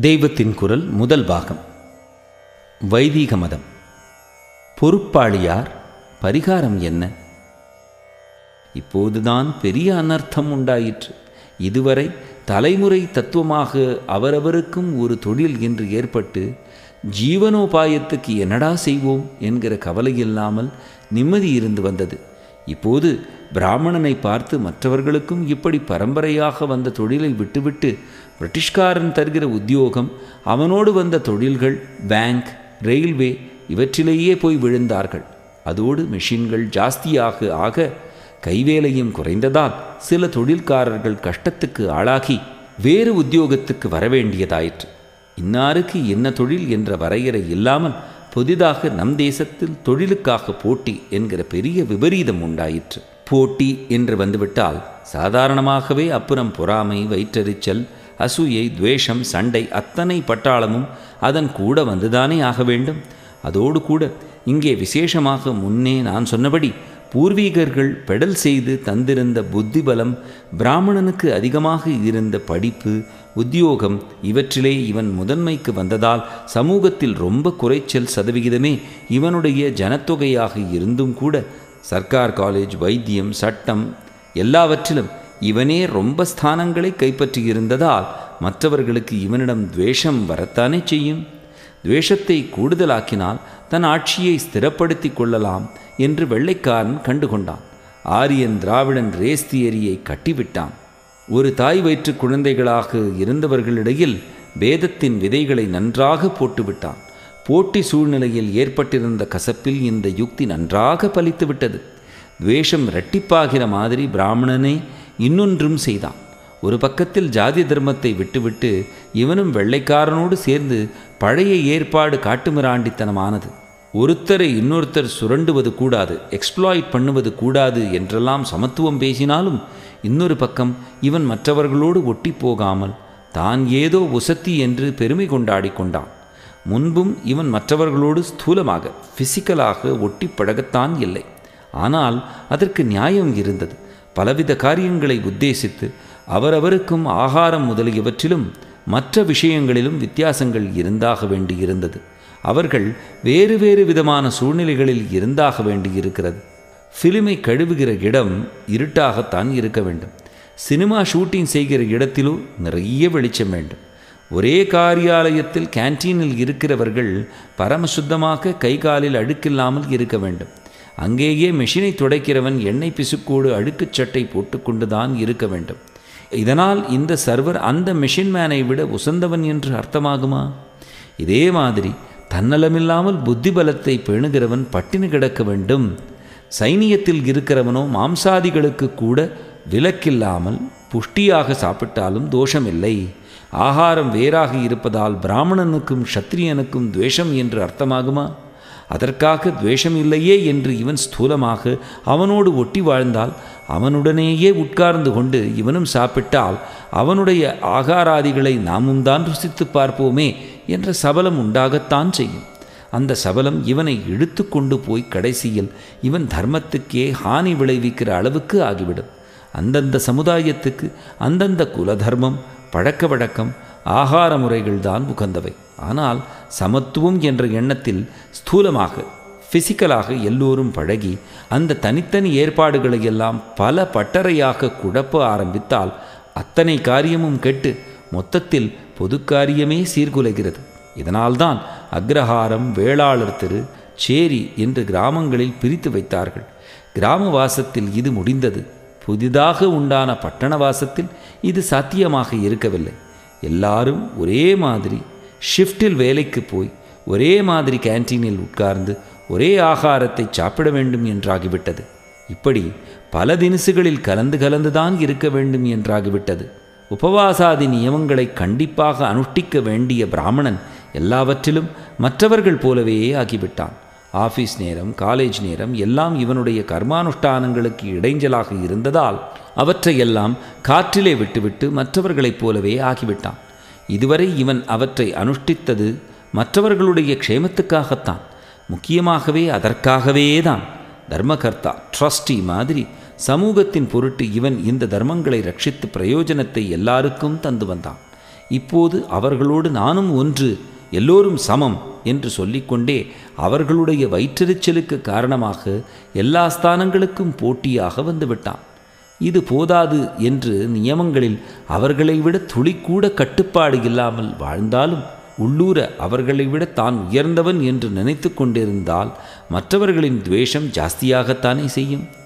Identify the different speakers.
Speaker 1: தெய்வத்தின் குரல் முதல் பாகம் வைதீக மதம் பொறுப்பாளியார் பரிகாரம் என்ன இப்போதுதான் பெரிய அனர்த்தம் உண்டாயிற்று இதுவரை தலைமுறை தத்துவமாக அவரவருக்கும் ஒரு தொழில் என்று ஏற்பட்டு ஜீவனோபாயத்துக்கு என்னடா செய்வோம் என்கிற கவலை இல்லாமல் நிம்மதி இருந்து வந்தது இப்போது பிராமணனை பார்த்து மற்றவர்களுக்கும் இப்படி பரம்பரையாக வந்த தொழிலை விட்டுவிட்டு பிரிட்டிஷ்காரன் தருகிற உத்தியோகம் அவனோடு வந்த தொழில்கள் பேங்க் ரயில்வே இவற்றிலேயே போய் விழுந்தார்கள் அதோடு மெஷின்கள் ஜாஸ்தியாக ஆக கைவேலையும் குறைந்ததால் சில தொழில்காரர்கள் கஷ்டத்துக்கு ஆளாகி வேறு உத்தியோகத்துக்கு வரவேண்டியதாயிற்று இன்னாருக்கு என்ன தொழில் என்ற வரையறை இல்லாமல் புதிதாக நம் தேசத்தில் தொழிலுக்காக போட்டி என்கிற பெரிய விபரீதம் உண்டாயிற்று போட்டி என்று வந்துவிட்டால் சாதாரணமாகவே அப்புறம் பொறாமை வயிற்றெரிச்சல் அசூயை துவேஷம் சண்டை அத்தனை பட்டாளமும் அதன் கூட வந்துதானே ஆக வேண்டும் அதோடு கூட இங்கே விசேஷமாக முன்னே நான் சொன்னபடி பூர்வீகர்கள் பெடல் செய்து தந்திருந்த புத்தி பலம் பிராமணனுக்கு அதிகமாக இருந்த படிப்பு உத்தியோகம் இவற்றிலே இவன் முதன்மைக்கு வந்ததால் சமூகத்தில் ரொம்ப குறைச்சல் சதவிகிதமே இவனுடைய ஜனத்தொகையாக இருந்தும் கூட சர்க்கார் காலேஜ் வைத்தியம் சட்டம் எல்லாவற்றிலும் இவனே ரொம்ப ஸ்தானங்களை கைப்பற்றியிருந்ததால் மற்றவர்களுக்கு இவனிடம் துவேஷம் வரத்தானே செய்யும் துவேஷத்தை கூடுதலாக்கினால் தன் ஆட்சியை ஸ்திரப்படுத்தி கொள்ளலாம் என்று வெள்ளைக்காரன் கண்டுகொண்டான் ஆரியன் திராவிடன் ரேஸ் தியரியை கட்டிவிட்டான் ஒரு தாய் வயிற்று குழந்தைகளாக இருந்தவர்களிடையில் பேதத்தின் விதைகளை நன்றாக போட்டுவிட்டான் போட்டி சூழ்நிலையில் ஏற்பட்டிருந்த கசப்பில் இந்த யுக்தி நன்றாக பலித்துவிட்டது துவேஷம் இரட்டிப்பாகிற மாதிரி பிராமணனே இன்னொன்றும் செய்தான் ஒரு பக்கத்தில் ஜாதி தர்மத்தை விட்டுவிட்டு இவனும் வெள்ளைக்காரனோடு சேர்ந்து பழைய ஏற்பாடு காட்டுமிராண்டித்தனமானது ஒருத்தரை இன்னொருத்தர் சுரண்டுவது கூடாது எக்ஸ்ப்ளாய்ட் பண்ணுவது கூடாது என்றெல்லாம் சமத்துவம் பேசினாலும் இன்னொரு பக்கம் இவன் மற்றவர்களோடு ஒட்டி போகாமல் தான் ஏதோ உசத்தி என்று பெருமை கொண்டாடி கொண்டான் முன்பும் இவன் மற்றவர்களோடு ஸ்தூலமாக பிசிக்கலாக ஒட்டி பழகத்தான் இல்லை ஆனால் அதற்கு நியாயம் இருந்தது பலவித காரியங்களை உத்தேசித்து அவரவருக்கும் ஆகாரம் முதலியவற்றிலும் மற்ற விஷயங்களிலும் வித்தியாசங்கள் இருந்தாக வேண்டியிருந்தது அவர்கள் வேறு வேறு விதமான சூழ்நிலைகளில் இருந்தாக வேண்டியிருக்கிறது ஃபிலிமை கழுவுகிற இடம் இருட்டாகத்தான் இருக்க வேண்டும் சினிமா ஷூட்டிங் செய்கிற இடத்திலோ நிறைய வெளிச்சம் வேண்டும் ஒரே காரியாலயத்தில் கேன்டீனில் இருக்கிறவர்கள் பரமசுத்தமாக கை காலில் அழுக்கில்லாமல் இருக்க வேண்டும் அங்கேயே மெஷினை துடைக்கிறவன் எண்ணெய் பிசுக்கோடு அழுக்குச் சட்டை போட்டுக்கொண்டுதான் இருக்க வேண்டும் இதனால் இந்த சர்வர் அந்த மெஷின் மேனை விட உசந்தவன் என்று அர்த்தமாகுமா இதே மாதிரி தன்னலமில்லாமல் புத்தி பலத்தை பேணுகிறவன் பட்டினி கிடக்க வேண்டும் சைனியத்தில் இருக்கிறவனோ மாம்சாதிகளுக்கு கூட விலக்கில்லாமல் புஷ்டியாக சாப்பிட்டாலும் தோஷமில்லை ஆகாரம் வேறாக இருப்பதால் பிராமணனுக்கும் க்ஷத்திரியனுக்கும் துவேஷம் என்று அர்த்தமாகுமா அதற்காக துவேஷம் இல்லையே என்று இவன் ஸ்தூலமாக அவனோடு ஒட்டி வாழ்ந்தால் அவனுடனேயே உட்கார்ந்து கொண்டு இவனும் சாப்பிட்டால் அவனுடைய ஆகாராதிகளை நாமும் தான் ருசித்து பார்ப்போமே என்ற சபலம் உண்டாகத்தான் செய்யும் அந்த சபலம் இவனை இழுத்து கொண்டு போய் கடைசியில் இவன் தர்மத்துக்கே ஹானி விளைவிக்கிற அளவுக்கு ஆகிவிடும் அந்தந்த சமுதாயத்துக்கு அந்தந்த குலதர்மம் பழக்க வழக்கம் ஆகார முறைகள் தான் உகந்தவை ஆனால் சமத்துவம் என்ற எண்ணத்தில் ஸ்தூலமாக ஃபிசிக்கலாக எல்லோரும் பழகி அந்த தனித்தனி ஏற்பாடுகளை எல்லாம் பல பட்டறையாக குழப்ப ஆரம்பித்தால் அத்தனை காரியமும் கெட்டு மொத்தத்தில் பொது காரியமே சீர்குலைகிறது இதனால்தான் அக்ரஹாரம் வேளாளர் தெரு சேரி என்று கிராமங்களில் பிரித்து வைத்தார்கள் கிராமவாசத்தில் இது முடிந்தது புதிதாக உண்டான பட்டணவாசத்தில் இது சாத்தியமாக இருக்கவில்லை எல்லாரும் ஒரே மாதிரி ஷிஃப்டில் வேலைக்கு போய் ஒரே மாதிரி கேன்டீனில் உட்கார்ந்து ஒரே ஆகாரத்தை சாப்பிட வேண்டும் என்றாகிவிட்டது இப்படி பல தினசுகளில் கலந்து கலந்துதான் இருக்க வேண்டும் என்றாகிவிட்டது உபவாசாதி நியமங்களை கண்டிப்பாக அனுஷ்டிக்க வேண்டிய பிராமணன் எல்லாவற்றிலும் மற்றவர்கள் போலவே ஆகிவிட்டான் ஆஃபீஸ் நேரம் காலேஜ் நேரம் எல்லாம் இவனுடைய கர்மானுஷ்டானங்களுக்கு இடைஞ்சலாக இருந்ததால் அவற்றையெல்லாம் காற்றிலே விட்டுவிட்டு மற்றவர்களைப் போலவே ஆகிவிட்டான் இதுவரை இவன் அவற்றை அனுஷ்டித்தது மற்றவர்களுடைய க்ஷேமத்துக்காகத்தான் முக்கியமாகவே அதற்காகவே தான் தர்மகர்த்தா ட்ரஸ்டி மாதிரி சமூகத்தின் பொருட்டு இவன் இந்த தர்மங்களை ரட்சித்து பிரயோஜனத்தை எல்லாருக்கும் தந்து வந்தான் இப்போது அவர்களோடு நானும் ஒன்று எல்லோரும் சமம் என்று சொல்லிக்கொண்டே அவர்களுடைய வயிற்றெரிச்சலுக்கு காரணமாக எல்லா ஸ்தானங்களுக்கும் போட்டியாக வந்துவிட்டான் இது போதாது என்று நியமங்களில் அவர்களை விட துளிக்கூட கட்டுப்பாடு இல்லாமல் வாழ்ந்தாலும் உள்ளூர அவர்களை விட தான் உயர்ந்தவன் என்று நினைத்து கொண்டிருந்தால் மற்றவர்களின் துவேஷம் ஜாஸ்தியாகத்தானே செய்யும்